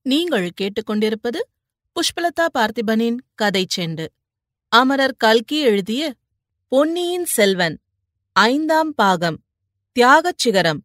நீங்கள் கேட்டுக்கொண்டிருப்பது புஷ்பலதா பார்த்திபனின் கதை செண்டு அமரர் கல்கி எழுதிய பொன்னியின் செல்வன் ஐந்தாம் பாகம் தியாகச் சிகரம்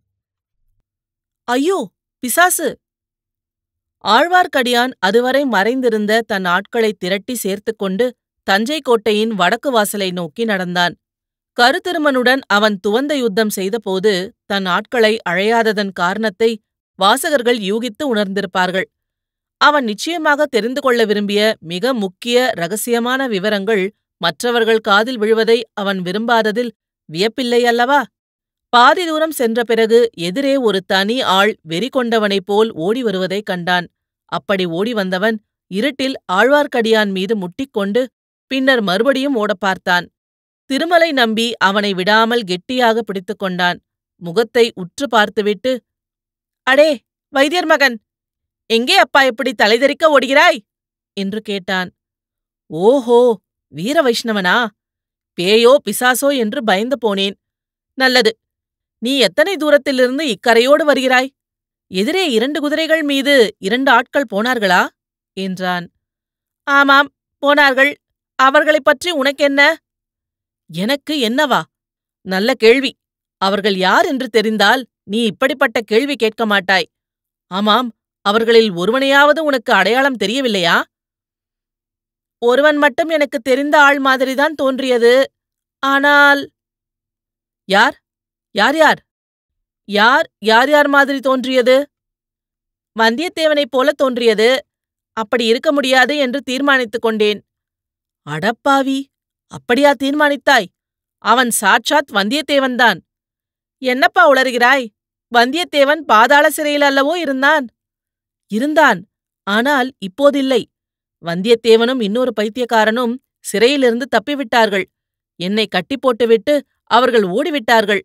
ஐயோ பிசாசு ஆழ்வார்க்கடியான் அதுவரை மறைந்திருந்த தன் ஆட்களை திரட்டி சேர்த்துக்கொண்டு தஞ்சை கோட்டையின் வடக்கு வாசலை நோக்கி நடந்தான் கருத்திருமனுடன் அவன் துவந்த யுத்தம் செய்தபோது தன் ஆட்களை அழையாததன் காரணத்தை வாசகர்கள் யூகித்து உணர்ந்திருப்பார்கள் அவன் நிச்சயமாக தெரிந்து கொள்ள விரும்பிய மிக முக்கிய ரகசியமான விவரங்கள் மற்றவர்கள் காதில் விழுவதை அவன் விரும்பாததில் வியப்பில்லை அல்லவா பாதி தூரம் சென்ற பிறகு எதிரே ஒரு தனி ஆள் வெறி கொண்டவனைப் போல் ஓடி வருவதைக் கண்டான் அப்படி ஓடி வந்தவன் இருட்டில் ஆழ்வார்க்கடியான் மீது முட்டிக்கொண்டு பின்னர் மறுபடியும் ஓடப் பார்த்தான் திருமலை நம்பி அவனை விடாமல் கெட்டியாக பிடித்துக் கொண்டான் முகத்தை உற்று பார்த்துவிட்டு அடே வைத்தியர் மகன் எங்கே அப்பா இப்படி தலைதெறிக்க ஓடுகிறாய் என்று கேட்டான் ஓஹோ வீர வைஷ்ணவனா பேயோ பிசாசோ என்று பயந்து போனேன் நல்லது நீ எத்தனை தூரத்திலிருந்து இக்கரையோடு வருகிறாய் எதிரே இரண்டு குதிரைகள் மீது இரண்டு ஆட்கள் போனார்களா என்றான் ஆமாம் போனார்கள் அவர்களைப் பற்றி உனக்கென்ன எனக்கு என்னவா நல்ல கேள்வி அவர்கள் யார் என்று தெரிந்தால் நீ இப்படிப்பட்ட கேள்வி கேட்க மாட்டாய் ஆமாம் அவர்களில் ஒருவனையாவது உனக்கு அடையாளம் தெரியவில்லையா ஒருவன் மட்டும் எனக்கு தெரிந்த ஆள் மாதிரிதான் தோன்றியது ஆனால் யார் யார் யார் யார் யார் யார் மாதிரி தோன்றியது வந்தியத்தேவனைப் போல தோன்றியது அப்படி இருக்க முடியாது என்று தீர்மானித்துக் கொண்டேன் அடப்பாவி அப்படியா தீர்மானித்தாய் அவன் சாட்சாத் வந்தியத்தேவன்தான் என்னப்பா உளறுகிறாய் வந்தியத்தேவன் பாதாள சிறையில் அல்லவோ இருந்தான் இருந்தான் ஆனால் இப்போதில்லை வந்தியத்தேவனும் இன்னொரு பைத்தியக்காரனும் சிறையிலிருந்து தப்பிவிட்டார்கள் என்னை கட்டி போட்டுவிட்டு அவர்கள் ஓடிவிட்டார்கள்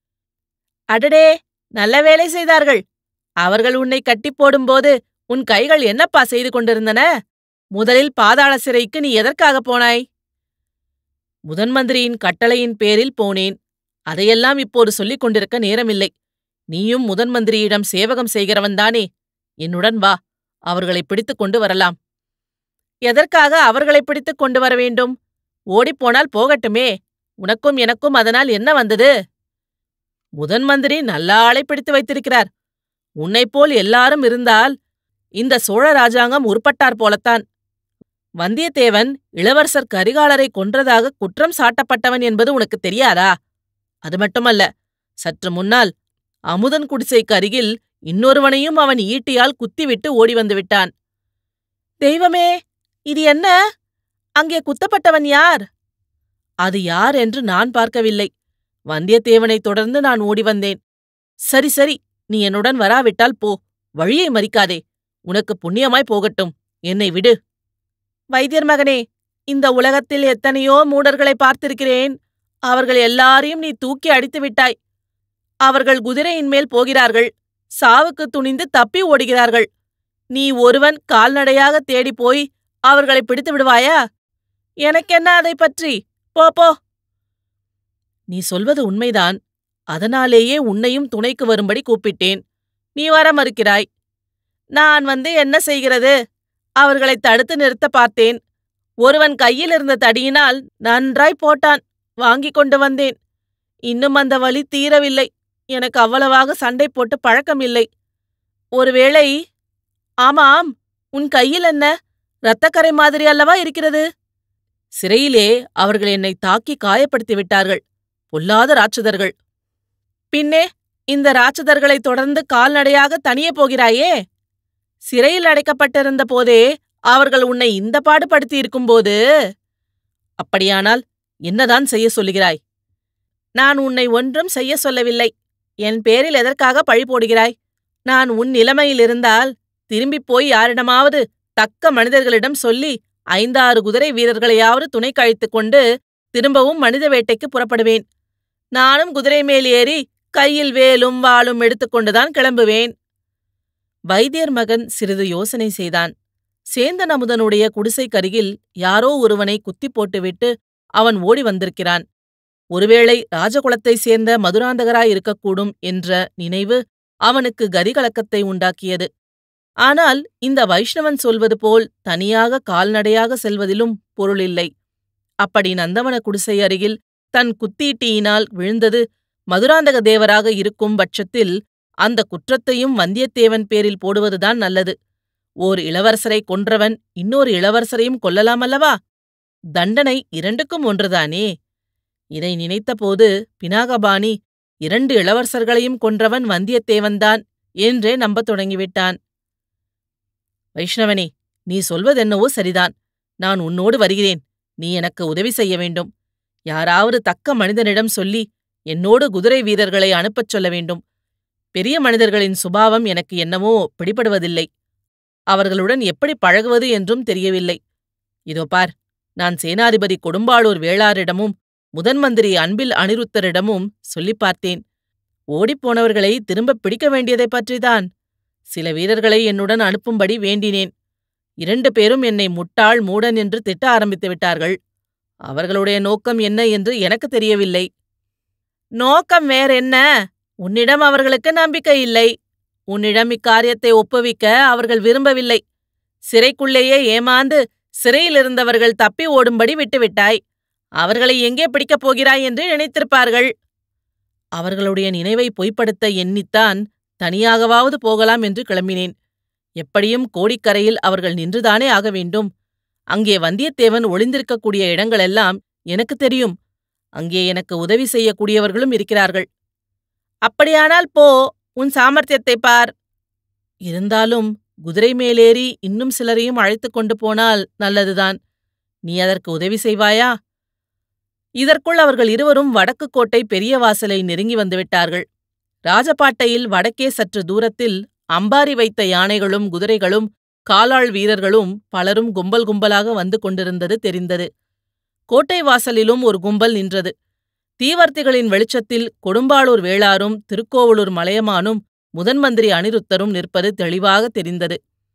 அடடே நல்ல வேலை செய்தார்கள் அவர்கள் உன்னை கட்டி போடும்போது உன் கைகள் என்னப்பா செய்து கொண்டிருந்தன முதலில் பாதாள சிறைக்கு நீ எதற்காக போனாய் முதன் மந்திரியின் கட்டளையின் பேரில் போனேன் அதையெல்லாம் இப்போது சொல்லிக் கொண்டிருக்க நேரமில்லை நீயும் முதன் மந்திரியிடம் சேவகம் செய்கிறவன்தானே என்னுடன் வா அவர்களை பிடித்துக் கொண்டு வரலாம் எதற்காக அவர்களை பிடித்துக் கொண்டு வர வேண்டும் ஓடிப்போனால் போகட்டுமே உனக்கும் எனக்கும் அதனால் என்ன வந்தது முதன் மந்திரி நல்ல ஆளை பிடித்து வைத்திருக்கிறார் உன்னைப் போல் எல்லாரும் இருந்தால் இந்த சோழ ராஜாங்கம் உருப்பட்டார் போலத்தான் வந்தியத்தேவன் இளவரசர் கரிகாலரை கொன்றதாக குற்றம் சாட்டப்பட்டவன் என்பது உனக்கு தெரியாதா அது மட்டுமல்ல சற்று முன்னால் அமுதன் குடிசைக்கு அருகில் இன்னொருவனையும் அவன் ஈட்டியால் குத்திவிட்டு ஓடி வந்து விட்டான் தெய்வமே இது என்ன அங்கே குத்தப்பட்டவன் யார் அது யார் என்று நான் பார்க்கவில்லை வந்தியத்தேவனைத் தொடர்ந்து நான் ஓடி வந்தேன் சரி சரி நீ என்னுடன் வராவிட்டால் போ வழியை மறிக்காதே உனக்கு புண்ணியமாய் போகட்டும் என்னை விடு வைத்தியர் மகனே இந்த உலகத்தில் எத்தனையோ மூடர்களை பார்த்திருக்கிறேன் அவர்கள் எல்லாரையும் நீ தூக்கி அடித்து விட்டாய் அவர்கள் குதிரையின் மேல் போகிறார்கள் சாவுக்கு துணிந்து தப்பி ஓடுகிறார்கள் நீ ஒருவன் கால்நடையாக தேடி போய் அவர்களை பிடித்து விடுவாயா எனக்கென்ன அதை பற்றி போ போ நீ சொல்வது உண்மைதான் அதனாலேயே உன்னையும் துணைக்கு வரும்படி கூப்பிட்டேன் நீ வர மறுக்கிறாய் நான் வந்து என்ன செய்கிறது அவர்களை தடுத்து நிறுத்த பார்த்தேன் ஒருவன் கையில் இருந்த தடியினால் நன்றாய் போட்டான் வாங்கிக் கொண்டு வந்தேன் இன்னும் அந்த வலி தீரவில்லை எனக்கு அவ்வளவாக சண்டை போட்டு பழக்கமில்லை ஒருவேளை ஆமாம் உன் கையில் என்ன இரத்தக்கரை மாதிரி அல்லவா இருக்கிறது சிறையிலே அவர்கள் என்னை தாக்கி காயப்படுத்தி விட்டார்கள் பொல்லாத ராட்சதர்கள் பின்னே இந்த ராட்சதர்களை தொடர்ந்து கால்நடையாக தனியே போகிறாயே சிறையில் அடைக்கப்பட்டிருந்த போதே அவர்கள் உன்னை இந்த பாடுபடுத்தி இருக்கும்போது அப்படியானால் என்னதான் செய்ய சொல்லுகிறாய் நான் உன்னை ஒன்றும் செய்ய சொல்லவில்லை என் பேரில் எதற்காக பழி போடுகிறாய் நான் உன் நிலைமையில் இருந்தால் திரும்பிப் போய் யாரிடமாவது தக்க மனிதர்களிடம் சொல்லி ஐந்தாறு குதிரை வீரர்களையாவது துணை கழித்துக் கொண்டு திரும்பவும் மனித வேட்டைக்கு புறப்படுவேன் நானும் குதிரை மேல் ஏறி கையில் வேலும் வாளும் எடுத்துக்கொண்டுதான் கிளம்புவேன் வைத்தியர் மகன் சிறிது யோசனை செய்தான் சேந்தன் அமுதனுடைய குடிசைக்கருகில் யாரோ ஒருவனை குத்தி போட்டுவிட்டு அவன் ஓடி வந்திருக்கிறான் ஒருவேளை ராஜகுலத்தைச் சேர்ந்த மதுராந்தகராயிருக்கக்கூடும் என்ற நினைவு அவனுக்கு கதிகலக்கத்தை உண்டாக்கியது ஆனால் இந்த வைஷ்ணவன் சொல்வது போல் தனியாக கால்நடையாக செல்வதிலும் பொருளில்லை அப்படி நந்தவன குடிசை அருகில் தன் குத்தீட்டியினால் விழுந்தது மதுராந்தக தேவராக இருக்கும் பட்சத்தில் அந்த குற்றத்தையும் வந்தியத்தேவன் பேரில் போடுவதுதான் நல்லது ஓர் இளவரசரை கொன்றவன் இன்னொரு இளவரசரையும் கொல்லலாமல்லவா தண்டனை இரண்டுக்கும் ஒன்றுதானே இதை நினைத்தபோது பினாகபாணி இரண்டு இளவரசர்களையும் கொன்றவன் வந்தியத்தேவன்தான் என்றே நம்பத் தொடங்கிவிட்டான் வைஷ்ணவனே நீ சொல்வதென்னவோ சரிதான் நான் உன்னோடு வருகிறேன் நீ எனக்கு உதவி செய்ய வேண்டும் யாராவது தக்க மனிதனிடம் சொல்லி என்னோடு குதிரை வீரர்களை அனுப்பச் சொல்ல வேண்டும் பெரிய மனிதர்களின் சுபாவம் எனக்கு என்னவோ பிடிபடுவதில்லை அவர்களுடன் எப்படி பழகுவது என்றும் தெரியவில்லை இதோ பார் நான் சேனாதிபதி கொடும்பாளூர் வேளாரிடமும் முதன் மந்திரி அன்பில் அனிருத்தரிடமும் சொல்லிப் பார்த்தேன் ஓடிப்போனவர்களை திரும்பப் பிடிக்க வேண்டியதைப் பற்றிதான் சில வீரர்களை என்னுடன் அனுப்பும்படி வேண்டினேன் இரண்டு பேரும் என்னை முட்டாள் மூடன் என்று திட்ட ஆரம்பித்து விட்டார்கள் அவர்களுடைய நோக்கம் என்ன என்று எனக்கு தெரியவில்லை நோக்கம் வேறென்ன உன்னிடம் அவர்களுக்கு நம்பிக்கை இல்லை உன்னிடம் இக்காரியத்தை ஒப்புவிக்க அவர்கள் விரும்பவில்லை சிறைக்குள்ளேயே ஏமாந்து சிறையில் இருந்தவர்கள் தப்பி ஓடும்படி விட்டுவிட்டாய் அவர்களை எங்கே பிடிக்கப் போகிறாய் என்று நினைத்திருப்பார்கள் அவர்களுடைய நினைவை பொய்ப்படுத்த எண்ணித்தான் தனியாகவாவது போகலாம் என்று கிளம்பினேன் எப்படியும் கோடிக்கரையில் அவர்கள் நின்றுதானே ஆக வேண்டும் அங்கே வந்தியத்தேவன் ஒளிந்திருக்கக்கூடிய இடங்களெல்லாம் எனக்கு தெரியும் அங்கே எனக்கு உதவி செய்யக்கூடியவர்களும் இருக்கிறார்கள் அப்படியானால் போ உன் சாமர்த்தியத்தை பார் இருந்தாலும் குதிரை மேலேறி இன்னும் சிலரையும் அழைத்துக் கொண்டு போனால் நல்லதுதான் நீ அதற்கு உதவி செய்வாயா இதற்குள் அவர்கள் இருவரும் வடக்கு கோட்டை பெரிய வாசலை நெருங்கி வந்துவிட்டார்கள் ராஜபாட்டையில் வடக்கே சற்று தூரத்தில் அம்பாரி வைத்த யானைகளும் குதிரைகளும் காலாள் வீரர்களும் பலரும் கும்பல் கும்பலாக வந்து கொண்டிருந்தது தெரிந்தது கோட்டை வாசலிலும் ஒரு கும்பல் நின்றது தீவர்த்திகளின் வெளிச்சத்தில் கொடும்பாளூர் வேளாரும் திருக்கோவலூர் மலையமானும் முதன்மந்திரி அனிருத்தரும் நிற்பது தெளிவாக தெரிந்தது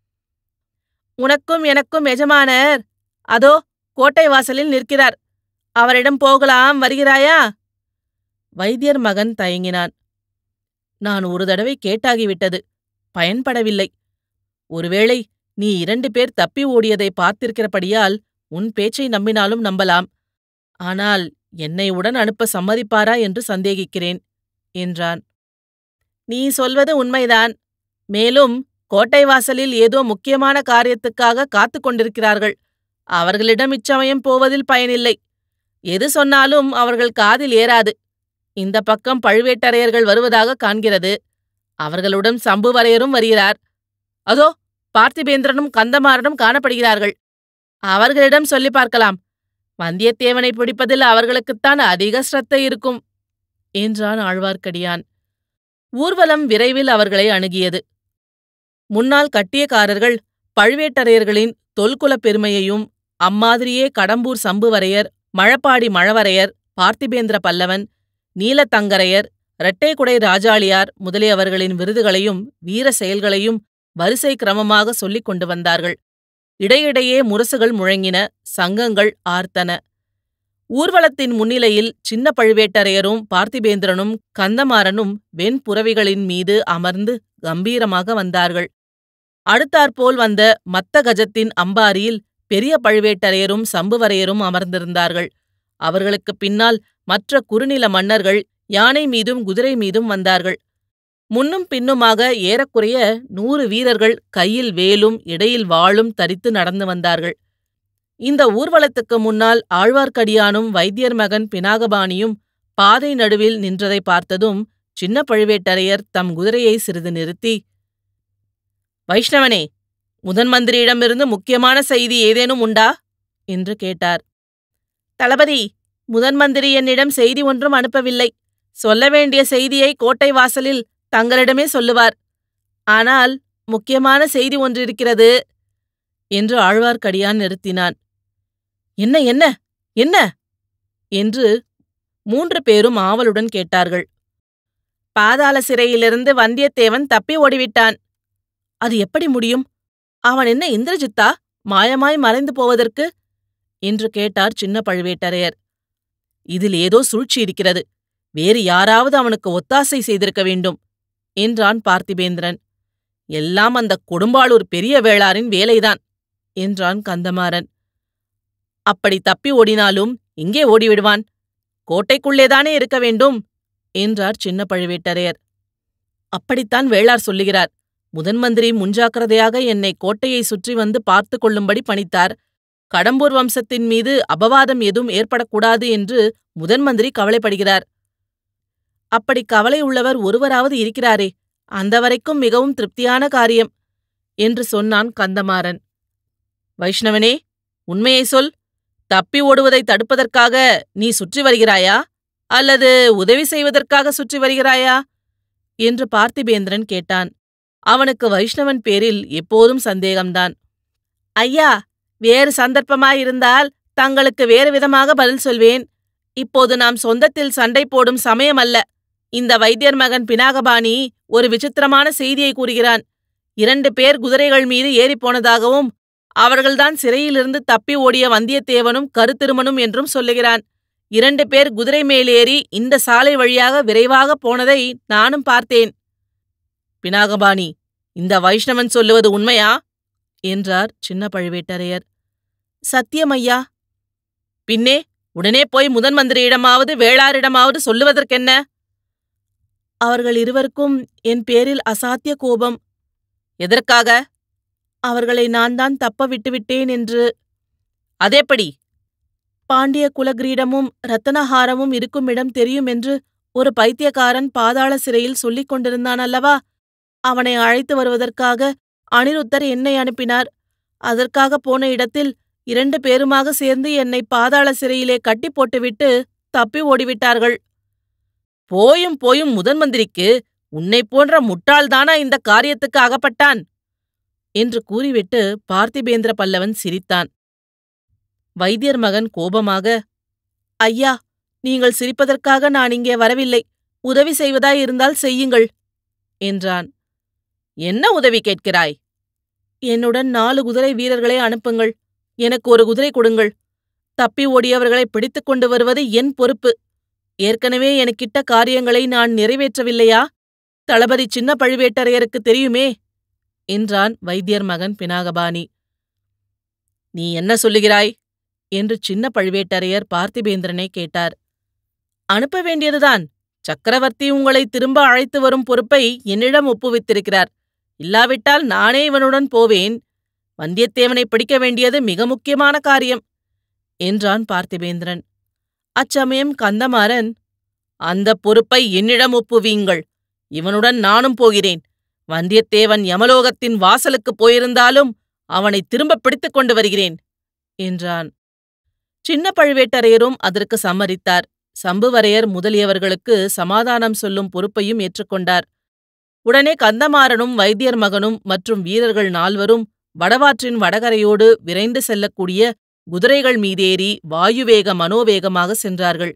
உனக்கும் எனக்கும் எஜமானர் அதோ கோட்டை வாசலில் நிற்கிறார் அவரிடம் போகலாம் வருகிறாயா வைத்தியர் மகன் தயங்கினான் நான் ஒரு தடவை கேட்டாகிவிட்டது பயன்படவில்லை ஒருவேளை நீ இரண்டு பேர் தப்பி ஓடியதை பார்த்திருக்கிறபடியால் உன் பேச்சை நம்பினாலும் நம்பலாம் ஆனால் என்னை உடன் அனுப்ப சம்மதிப்பாரா என்று சந்தேகிக்கிறேன் என்றான் நீ சொல்வது உண்மைதான் மேலும் கோட்டை வாசலில் ஏதோ முக்கியமான காரியத்துக்காக காத்துக் கொண்டிருக்கிறார்கள் அவர்களிடம் இச்சமயம் போவதில் பயனில்லை எது சொன்னாலும் அவர்கள் காதில் ஏறாது இந்த பக்கம் பழுவேட்டரையர்கள் வருவதாக காண்கிறது அவர்களுடன் சம்புவரையரும் வருகிறார் அதோ பார்த்திபேந்திரனும் கந்தமாறனும் காணப்படுகிறார்கள் அவர்களிடம் சொல்லி பார்க்கலாம் வந்தியத்தேவனை பிடிப்பதில் அவர்களுக்குத்தான் அதிக ஸ்ரத்தை இருக்கும் என்றான் ஆழ்வார்க்கடியான் ஊர்வலம் விரைவில் அவர்களை அணுகியது முன்னால் கட்டியக்காரர்கள் பழுவேட்டரையர்களின் தொல்குலப் பெருமையையும் அம்மாதிரியே கடம்பூர் சம்புவரையர் மழப்பாடி மழவரையர் பார்த்திபேந்திர பல்லவன் நீலத்தங்கரையர் இரட்டைக்குடை ராஜாளியார் முதலியவர்களின் விருதுகளையும் வீர செயல்களையும் வரிசை கிரமமாக சொல்லிக் கொண்டு வந்தார்கள் இடையிடையே முரசுகள் முழங்கின சங்கங்கள் ஆர்த்தன ஊர்வலத்தின் முன்னிலையில் சின்ன பழுவேட்டரையரும் பார்த்திபேந்திரனும் கந்தமாறனும் வெண்புறவிகளின் மீது அமர்ந்து கம்பீரமாக வந்தார்கள் அடுத்தாற்போல் வந்த மத்த கஜத்தின் அம்பாரியில் பெரிய பழுவேட்டரையரும் சம்புவரையரும் அமர்ந்திருந்தார்கள் அவர்களுக்குப் பின்னால் மற்ற குறுநில மன்னர்கள் யானை மீதும் குதிரை மீதும் வந்தார்கள் முன்னும் பின்னுமாக ஏறக்குறைய நூறு வீரர்கள் கையில் வேலும் இடையில் வாளும் தரித்து நடந்து வந்தார்கள் இந்த ஊர்வலத்துக்கு முன்னால் ஆழ்வார்க்கடியானும் வைத்தியர் மகன் பினாகபாணியும் பாதை நடுவில் நின்றதை பார்த்ததும் சின்ன பழுவேட்டரையர் தம் குதிரையை சிறிது நிறுத்தி வைஷ்ணவனே முதன் மந்திரியிடமிருந்து முக்கியமான செய்தி ஏதேனும் உண்டா என்று கேட்டார் தளபதி முதன் மந்திரி என்னிடம் செய்தி ஒன்றும் அனுப்பவில்லை சொல்ல வேண்டிய செய்தியை கோட்டை வாசலில் தங்களிடமே சொல்லுவார் ஆனால் முக்கியமான செய்தி ஒன்றிருக்கிறது என்று ஆழ்வார்க்கடியான் நிறுத்தினான் என்ன என்ன என்ன என்று மூன்று பேரும் ஆவலுடன் கேட்டார்கள் பாதாள சிறையிலிருந்து வந்தியத்தேவன் தப்பி ஓடிவிட்டான் அது எப்படி முடியும் அவன் என்ன இந்திரஜித்தா மாயமாய் மறைந்து போவதற்கு என்று கேட்டார் சின்ன பழுவேட்டரையர் இதில் ஏதோ சூழ்ச்சி இருக்கிறது வேறு யாராவது அவனுக்கு ஒத்தாசை செய்திருக்க வேண்டும் என்றான் பார்த்திபேந்திரன் எல்லாம் அந்த கொடும்பாளூர் பெரிய வேளாரின் வேலைதான் என்றான் கந்தமாறன் அப்படி தப்பி ஓடினாலும் எங்கே ஓடிவிடுவான் கோட்டைக்குள்ளேதானே இருக்க வேண்டும் என்றார் சின்ன பழுவேட்டரையர் அப்படித்தான் வேளார் சொல்லுகிறார் முதன் மந்திரி முன்ஜாக்கிரதையாக என்னை கோட்டையை சுற்றி வந்து பார்த்து கொள்ளும்படி பணித்தார் கடம்பூர் வம்சத்தின் மீது அபவாதம் எதுவும் ஏற்படக்கூடாது என்று முதன் மந்திரி கவலைப்படுகிறார் அப்படி கவலை உள்ளவர் ஒருவராவது இருக்கிறாரே அந்த வரைக்கும் மிகவும் திருப்தியான காரியம் என்று சொன்னான் கந்தமாறன் வைஷ்ணவனே உண்மையை சொல் தப்பி ஓடுவதை தடுப்பதற்காக நீ சுற்றி வருகிறாயா அல்லது உதவி செய்வதற்காக சுற்றி வருகிறாயா என்று பார்த்திபேந்திரன் கேட்டான் அவனுக்கு வைஷ்ணவன் பேரில் எப்போதும் சந்தேகம்தான் ஐயா வேறு சந்தர்ப்பமாயிருந்தால் தங்களுக்கு வேறு விதமாக பதில் சொல்வேன் இப்போது நாம் சொந்தத்தில் சண்டை போடும் சமயம் அல்ல இந்த வைத்தியர் மகன் பினாகபாணி ஒரு விசித்திரமான செய்தியை கூறுகிறான் இரண்டு பேர் குதிரைகள் மீது ஏறிப் போனதாகவும் அவர்கள்தான் சிறையிலிருந்து தப்பி ஓடிய வந்தியத்தேவனும் கருத்திருமனும் என்றும் சொல்லுகிறான் இரண்டு பேர் குதிரை மேலேறி இந்த சாலை வழியாக விரைவாக போனதை நானும் பார்த்தேன் பினாகபாணி இந்த வைஷ்ணவன் சொல்லுவது உண்மையா என்றார் சின்ன பழுவேட்டரையர் சத்தியம் ஐயா பின்னே உடனே போய் முதன் மந்திரியிடமாவது வேளாரிடமாவது சொல்லுவதற்கென்ன அவர்கள் இருவருக்கும் என் பேரில் அசாத்திய கோபம் எதற்காக அவர்களை நான் தான் தப்ப விட்டுவிட்டேன் என்று அதேப்படி பாண்டிய குலகிரீடமும் ரத்தனஹாரமும் இருக்கும் இடம் தெரியும் என்று ஒரு பைத்தியக்காரன் பாதாள சிறையில் சொல்லிக் கொண்டிருந்தான் அல்லவா அவனை அழைத்து வருவதற்காக அனிருத்தர் என்னை அனுப்பினார் அதற்காக போன இடத்தில் இரண்டு பேருமாக சேர்ந்து என்னை பாதாள சிறையிலே கட்டி போட்டுவிட்டு தப்பி ஓடிவிட்டார்கள் போயும் போயும் முதன் மந்திரிக்கு உன்னை போன்ற முட்டாள்தானா இந்த காரியத்துக்கு அகப்பட்டான் என்று கூறிவிட்டு பார்த்திபேந்திர பல்லவன் சிரித்தான் வைத்தியர் மகன் கோபமாக ஐயா நீங்கள் சிரிப்பதற்காக நான் இங்கே வரவில்லை உதவி செய்வதாயிருந்தால் செய்யுங்கள் என்றான் என்ன உதவி கேட்கிறாய் என்னுடன் நாலு குதிரை வீரர்களை அனுப்புங்கள் எனக்கு ஒரு குதிரை கொடுங்கள் தப்பி ஓடியவர்களை பிடித்துக் கொண்டு வருவது என் பொறுப்பு ஏற்கனவே எனக்கிட்ட காரியங்களை நான் நிறைவேற்றவில்லையா தளபதி சின்ன பழுவேட்டரையருக்கு தெரியுமே என்றான் வைத்தியர் மகன் பினாகபாணி நீ என்ன சொல்லுகிறாய் என்று சின்ன பழுவேட்டரையர் பார்த்திபேந்திரனை கேட்டார் அனுப்ப வேண்டியதுதான் சக்கரவர்த்தி உங்களை திரும்ப அழைத்து வரும் பொறுப்பை என்னிடம் ஒப்புவித்திருக்கிறார் இல்லாவிட்டால் நானே இவனுடன் போவேன் வந்தியத்தேவனை பிடிக்க வேண்டியது மிக முக்கியமான காரியம் என்றான் பார்த்திபேந்திரன் அச்சமயம் கந்தமாறன் அந்த பொறுப்பை என்னிடம் ஒப்புவீங்கள் இவனுடன் நானும் போகிறேன் வந்தியத்தேவன் யமலோகத்தின் வாசலுக்குப் போயிருந்தாலும் அவனை திரும்ப பிடித்துக் கொண்டு வருகிறேன் என்றான் சின்ன பழுவேட்டரையரும் அதற்கு சம்மதித்தார் சம்புவரையர் முதலியவர்களுக்கு சமாதானம் சொல்லும் பொறுப்பையும் ஏற்றுக்கொண்டார் உடனே கந்தமாறனும் வைத்தியர் மகனும் மற்றும் வீரர்கள் நால்வரும் வடவாற்றின் வடகரையோடு விரைந்து செல்லக்கூடிய குதிரைகள் மீதேறி வாயுவேக மனோவேகமாக சென்றார்கள்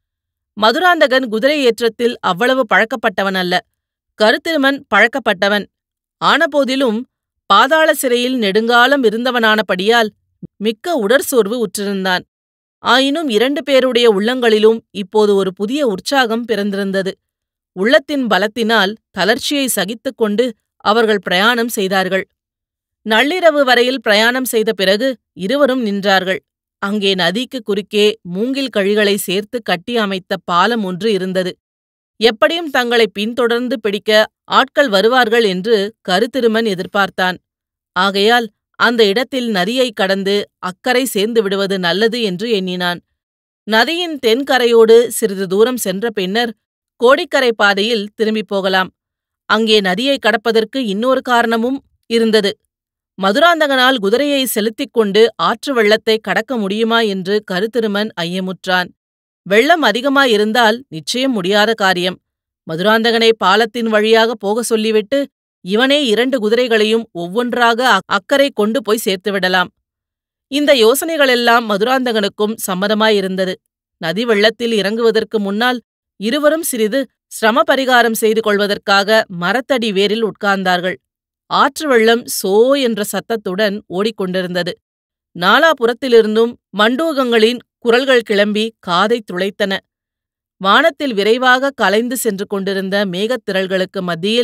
மதுராந்தகன் குதிரை ஏற்றத்தில் அவ்வளவு பழக்கப்பட்டவன் அல்ல கருத்திருமன் பழக்கப்பட்டவன் ஆனபோதிலும் பாதாள சிறையில் நெடுங்காலம் இருந்தவனானபடியால் மிக்க உடற்சோர்வு உற்றிருந்தான் ஆயினும் இரண்டு பேருடைய உள்ளங்களிலும் இப்போது ஒரு புதிய உற்சாகம் பிறந்திருந்தது உள்ளத்தின் பலத்தினால் தளர்ச்சியை சகித்துக் கொண்டு அவர்கள் பிரயாணம் செய்தார்கள் நள்ளிரவு வரையில் பிரயாணம் செய்த பிறகு இருவரும் நின்றார்கள் அங்கே நதிக்கு குறுக்கே மூங்கில் கழிகளை சேர்த்து கட்டி அமைத்த பாலம் ஒன்று இருந்தது எப்படியும் தங்களை பின்தொடர்ந்து பிடிக்க ஆட்கள் வருவார்கள் என்று கருத்திருமன் எதிர்பார்த்தான் ஆகையால் அந்த இடத்தில் நதியைக் கடந்து அக்கரை சேர்ந்து விடுவது நல்லது என்று எண்ணினான் நதியின் தென்கரையோடு சிறிது தூரம் சென்ற பின்னர் கோடிக்கரை பாதையில் திரும்பிப் போகலாம் அங்கே நதியை கடப்பதற்கு இன்னொரு காரணமும் இருந்தது மதுராந்தகனால் குதிரையை செலுத்திக் கொண்டு ஆற்று வெள்ளத்தை கடக்க முடியுமா என்று கருத்திருமன் ஐயமுற்றான் வெள்ளம் அதிகமாயிருந்தால் நிச்சயம் முடியாத காரியம் மதுராந்தகனை பாலத்தின் வழியாக போக சொல்லிவிட்டு இவனே இரண்டு குதிரைகளையும் ஒவ்வொன்றாக அக்கறை கொண்டு போய் சேர்த்துவிடலாம் இந்த யோசனைகளெல்லாம் மதுராந்தகனுக்கும் சம்மதமாயிருந்தது நதி வெள்ளத்தில் இறங்குவதற்கு முன்னால் இருவரும் சிறிது சிரம பரிகாரம் செய்து கொள்வதற்காக மரத்தடி வேரில் உட்கார்ந்தார்கள் ஆற்று வெள்ளம் சோ என்ற சத்தத்துடன் ஓடிக்கொண்டிருந்தது நாலாபுறத்திலிருந்தும் மண்டூகங்களின் குரல்கள் கிளம்பி காதை துளைத்தன வானத்தில் விரைவாக கலைந்து சென்று கொண்டிருந்த மேகத்திரள்களுக்கு மத்தியில்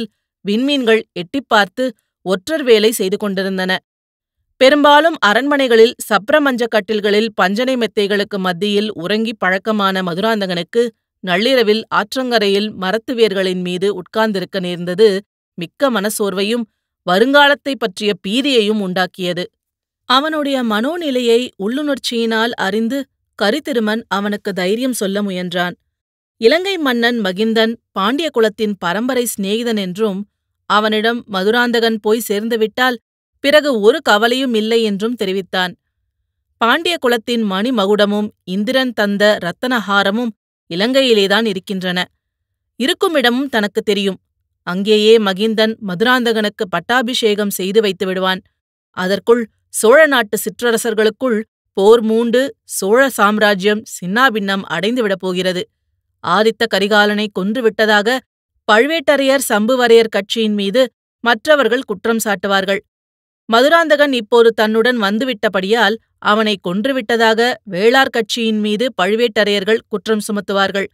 விண்மீன்கள் எட்டிப் பார்த்து ஒற்றர் வேலை செய்து கொண்டிருந்தன பெரும்பாலும் அரண்மனைகளில் சப்ரமஞ்ச கட்டில்களில் பஞ்சனை மெத்தைகளுக்கு மத்தியில் உறங்கி பழக்கமான மதுராந்தகனுக்கு நள்ளிரவில் ஆற்றங்கரையில் மரத்து வேர்களின் மீது உட்கார்ந்திருக்க நேர்ந்தது மிக்க மனசோர்வையும் வருங்காலத்தைப் பற்றிய பீதியையும் உண்டாக்கியது அவனுடைய மனோநிலையை உள்ளுணர்ச்சியினால் அறிந்து கரிதிருமன் அவனுக்கு தைரியம் சொல்ல முயன்றான் இலங்கை மன்னன் மகிந்தன் பாண்டிய குலத்தின் பரம்பரை சிநேகிதன் என்றும் அவனிடம் மதுராந்தகன் போய் சேர்ந்துவிட்டால் பிறகு ஒரு கவலையும் இல்லை என்றும் தெரிவித்தான் பாண்டிய குலத்தின் மணிமகுடமும் இந்திரன் தந்த ரத்தனஹாரமும் இலங்கையிலேதான் இருக்கின்றன இருக்குமிடமும் தனக்கு தெரியும் அங்கேயே மகிந்தன் மதுராந்தகனுக்கு பட்டாபிஷேகம் செய்து வைத்து விடுவான் அதற்குள் சோழ நாட்டு சிற்றரசர்களுக்குள் போர் மூண்டு சோழ சாம்ராஜ்யம் சின்னாபின்னம் அடைந்துவிடப் போகிறது ஆதித்த கரிகாலனை கொன்றுவிட்டதாக பழுவேட்டரையர் சம்புவரையர் கட்சியின் மீது மற்றவர்கள் குற்றம் சாட்டுவார்கள் மதுராந்தகன் இப்போது தன்னுடன் வந்துவிட்டபடியால் அவனை கொன்றுவிட்டதாக வேளார் கட்சியின் மீது பழுவேட்டரையர்கள் குற்றம் சுமத்துவார்கள்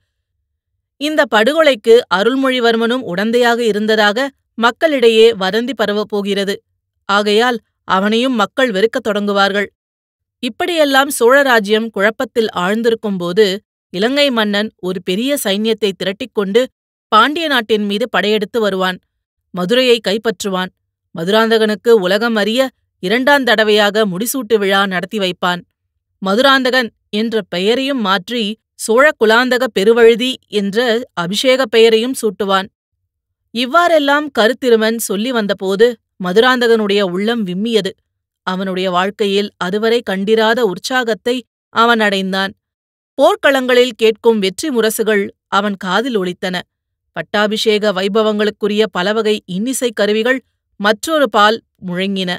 இந்த படுகொலைக்கு அருள்மொழிவர்மனும் உடந்தையாக இருந்ததாக மக்களிடையே வதந்தி பரவப் போகிறது ஆகையால் அவனையும் மக்கள் வெறுக்கத் தொடங்குவார்கள் இப்படியெல்லாம் சோழராஜ்யம் குழப்பத்தில் ஆழ்ந்திருக்கும்போது இலங்கை மன்னன் ஒரு பெரிய சைன்யத்தை திரட்டிக்கொண்டு பாண்டிய நாட்டின் மீது படையெடுத்து வருவான் மதுரையை கைப்பற்றுவான் மதுராந்தகனுக்கு உலகம் அறிய இரண்டாம் தடவையாக முடிசூட்டு விழா நடத்தி வைப்பான் மதுராந்தகன் என்ற பெயரையும் மாற்றி சோழ குலாந்தக பெருவழுதி என்ற அபிஷேக பெயரையும் சூட்டுவான் இவ்வாறெல்லாம் கருத்திருமன் சொல்லி வந்தபோது மதுராந்தகனுடைய உள்ளம் விம்மியது அவனுடைய வாழ்க்கையில் அதுவரை கண்டிராத உற்சாகத்தை அவன் அடைந்தான் போர்க்களங்களில் கேட்கும் வெற்றி முரசுகள் அவன் காதில் ஒலித்தன பட்டாபிஷேக வைபவங்களுக்குரிய பலவகை இன்னிசைக் கருவிகள் மற்றொரு பால் முழங்கின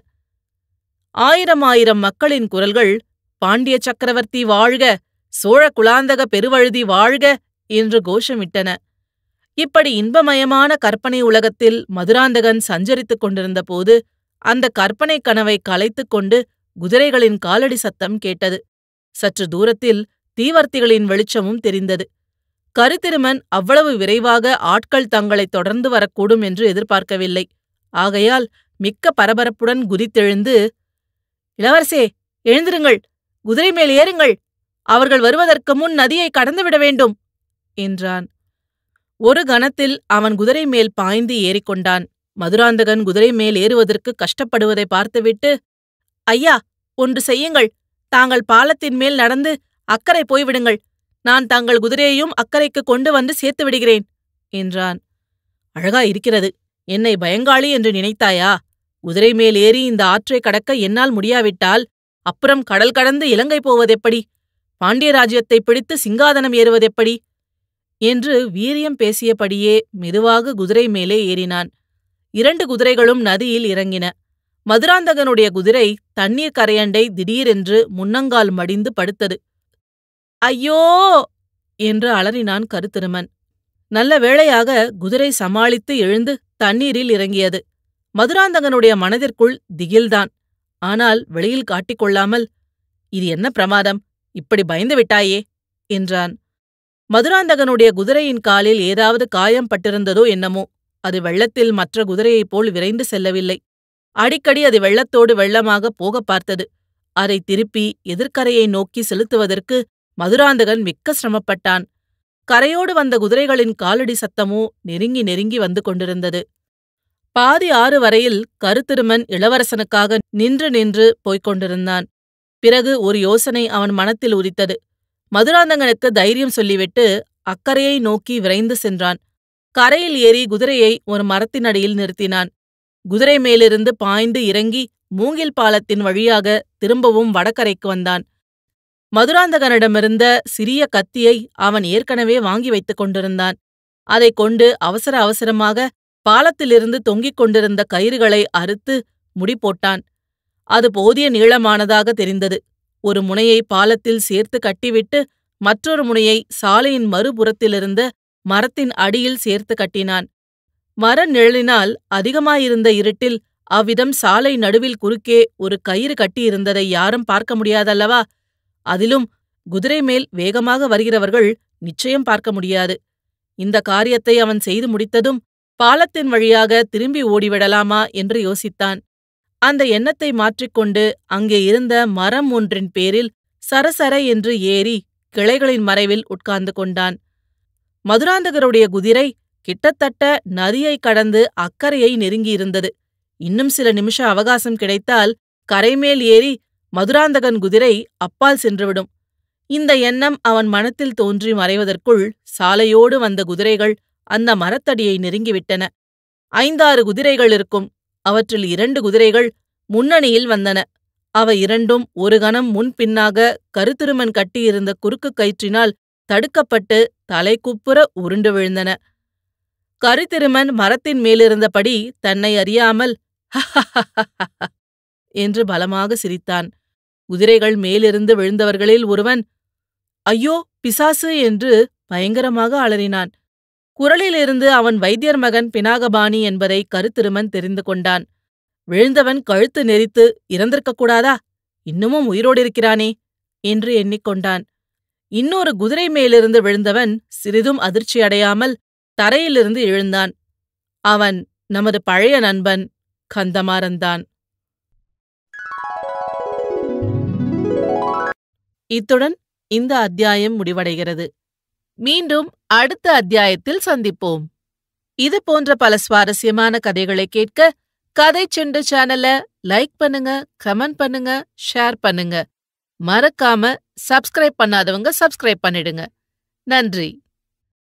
ஆயிரம் ஆயிரம் மக்களின் குரல்கள் பாண்டிய சக்கரவர்த்தி வாழ்க சோழ குலாந்தக பெருவழுதி வாழ்க என்று கோஷமிட்டன இப்படி இன்பமயமான கற்பனை உலகத்தில் மதுராந்தகன் சஞ்சரித்துக் கொண்டிருந்தபோது அந்த கற்பனை கனவை கலைத்துக் கொண்டு குதிரைகளின் காலடி சத்தம் கேட்டது சற்று தூரத்தில் தீவர்த்திகளின் வெளிச்சமும் தெரிந்தது கருத்திருமன் அவ்வளவு விரைவாக ஆட்கள் தங்களை தொடர்ந்து வரக்கூடும் என்று எதிர்பார்க்கவில்லை ஆகையால் மிக்க பரபரப்புடன் குதித்தெழுந்து இளவரசே எழுந்திருங்கள் குதிரை மேல் ஏறுங்கள் அவர்கள் வருவதற்கு முன் நதியை கடந்துவிட வேண்டும் என்றான் ஒரு கணத்தில் அவன் குதிரை மேல் பாய்ந்து ஏறிக்கொண்டான் மதுராந்தகன் குதிரை மேல் ஏறுவதற்கு கஷ்டப்படுவதை பார்த்துவிட்டு ஐயா ஒன்று செய்யுங்கள் தாங்கள் பாலத்தின் மேல் நடந்து அக்கறை போய்விடுங்கள் நான் தங்கள் குதிரையையும் அக்கறைக்கு கொண்டு வந்து சேர்த்து விடுகிறேன் என்றான் அழகா இருக்கிறது என்னை பயங்காளி என்று நினைத்தாயா குதிரை மேல் ஏறி இந்த ஆற்றை கடக்க என்னால் முடியாவிட்டால் அப்புறம் கடல் கடந்து இலங்கை போவதெப்படி பாண்டிய ராஜ்யத்தை பிடித்து சிங்காதனம் ஏறுவதெப்படி என்று வீரியம் பேசியபடியே மெதுவாக குதிரை மேலே ஏறினான் இரண்டு குதிரைகளும் நதியில் இறங்கின மதுராந்தகனுடைய குதிரை தண்ணீர் கரையண்டை திடீரென்று முன்னங்கால் மடிந்து படுத்தது ஐயோ என்று அலறினான் கருத்திருமன் நல்ல வேளையாக குதிரை சமாளித்து எழுந்து தண்ணீரில் இறங்கியது மதுராந்தகனுடைய மனதிற்குள் திகில்தான் ஆனால் வெளியில் காட்டிக்கொள்ளாமல் இது என்ன பிரமாதம் இப்படி பயந்து விட்டாயே என்றான் மதுராந்தகனுடைய குதிரையின் காலில் ஏதாவது காயம் பட்டிருந்ததோ என்னமோ அது வெள்ளத்தில் மற்ற குதிரையைப் போல் விரைந்து செல்லவில்லை அடிக்கடி அது வெள்ளத்தோடு வெள்ளமாக போகப் பார்த்தது அதை திருப்பி எதிர்க்கரையை நோக்கி செலுத்துவதற்கு மதுராந்தகன் மிக்க சிரமப்பட்டான் கரையோடு வந்த குதிரைகளின் காலடி சத்தமோ நெருங்கி நெருங்கி வந்து கொண்டிருந்தது பாதி ஆறு வரையில் கருத்திருமன் இளவரசனுக்காக நின்று நின்று போய்க் கொண்டிருந்தான் பிறகு ஒரு யோசனை அவன் மனத்தில் உதித்தது மதுராந்தகனுக்கு தைரியம் சொல்லிவிட்டு அக்கரையை நோக்கி விரைந்து சென்றான் கரையில் ஏறி குதிரையை ஒரு மரத்தின் அடியில் நிறுத்தினான் குதிரை மேலிருந்து பாய்ந்து இறங்கி மூங்கில் பாலத்தின் வழியாக திரும்பவும் வடகரைக்கு வந்தான் மதுராந்தகனிடமிருந்த சிறிய கத்தியை அவன் ஏற்கனவே வாங்கி வைத்துக் கொண்டிருந்தான் அதைக் கொண்டு அவசர அவசரமாக பாலத்திலிருந்து தொங்கிக் கொண்டிருந்த கயிறுகளை அறுத்து முடி போட்டான் அது போதிய நீளமானதாக தெரிந்தது ஒரு முனையை பாலத்தில் சேர்த்து கட்டிவிட்டு மற்றொரு முனையை சாலையின் மறுபுறத்திலிருந்த மரத்தின் அடியில் சேர்த்து கட்டினான் மர நிழலினால் அதிகமாயிருந்த இருட்டில் அவ்விதம் சாலை நடுவில் குறுக்கே ஒரு கயிறு கட்டியிருந்ததை யாரும் பார்க்க முடியாதல்லவா அதிலும் குதிரை மேல் வேகமாக வருகிறவர்கள் நிச்சயம் பார்க்க முடியாது இந்த காரியத்தை அவன் செய்து முடித்ததும் பாலத்தின் வழியாக திரும்பி ஓடிவிடலாமா என்று யோசித்தான் அந்த எண்ணத்தை மாற்றிக்கொண்டு அங்கே இருந்த மரம் ஒன்றின் பேரில் சரசர என்று ஏறி கிளைகளின் மறைவில் உட்கார்ந்து கொண்டான் மதுராந்தகருடைய குதிரை கிட்டத்தட்ட நதியை கடந்து அக்கறையை நெருங்கியிருந்தது இன்னும் சில நிமிஷ அவகாசம் கிடைத்தால் கரைமேல் ஏறி மதுராந்தகன் குதிரை அப்பால் சென்றுவிடும் இந்த எண்ணம் அவன் மனத்தில் தோன்றி மறைவதற்குள் சாலையோடு வந்த குதிரைகள் அந்த மரத்தடியை நெருங்கிவிட்டன ஐந்தாறு குதிரைகள் இருக்கும் அவற்றில் இரண்டு குதிரைகள் முன்னணியில் வந்தன அவை இரண்டும் ஒரு கணம் முன்பின்னாக கருத்திருமன் கட்டியிருந்த குறுக்கு கயிற்றினால் தடுக்கப்பட்டு தலைக்குப்புற உருண்டு விழுந்தன கருத்திருமன் மரத்தின் மேலிருந்தபடி தன்னை அறியாமல் என்று பலமாக சிரித்தான் குதிரைகள் மேலிருந்து விழுந்தவர்களில் ஒருவன் ஐயோ பிசாசு என்று பயங்கரமாக அலறினான் குரலிலிருந்து அவன் வைத்தியர் மகன் பினாகபாணி என்பதை கருத்திருமன் தெரிந்து கொண்டான் விழுந்தவன் கழுத்து நெரித்து இறந்திருக்கக் கூடாதா இன்னமும் உயிரோடு இருக்கிறானே என்று எண்ணிக்கொண்டான் இன்னொரு குதிரை மேலிருந்து விழுந்தவன் சிறிதும் அதிர்ச்சியடையாமல் தரையிலிருந்து எழுந்தான் அவன் நமது பழைய நண்பன் கந்தமாறன்தான் இத்துடன் இந்த அத்தியாயம் முடிவடைகிறது மீண்டும் அடுத்த அத்தியாயத்தில் சந்திப்போம் இது போன்ற பல சுவாரஸ்யமான கதைகளை கேட்க கதை செண்டு சேனல லைக் பண்ணுங்க கமெண்ட் பண்ணுங்க ஷேர் பண்ணுங்க மறக்காம சப்ஸ்கிரைப் பண்ணாதவங்க சப்ஸ்கிரைப் பண்ணிடுங்க நன்றி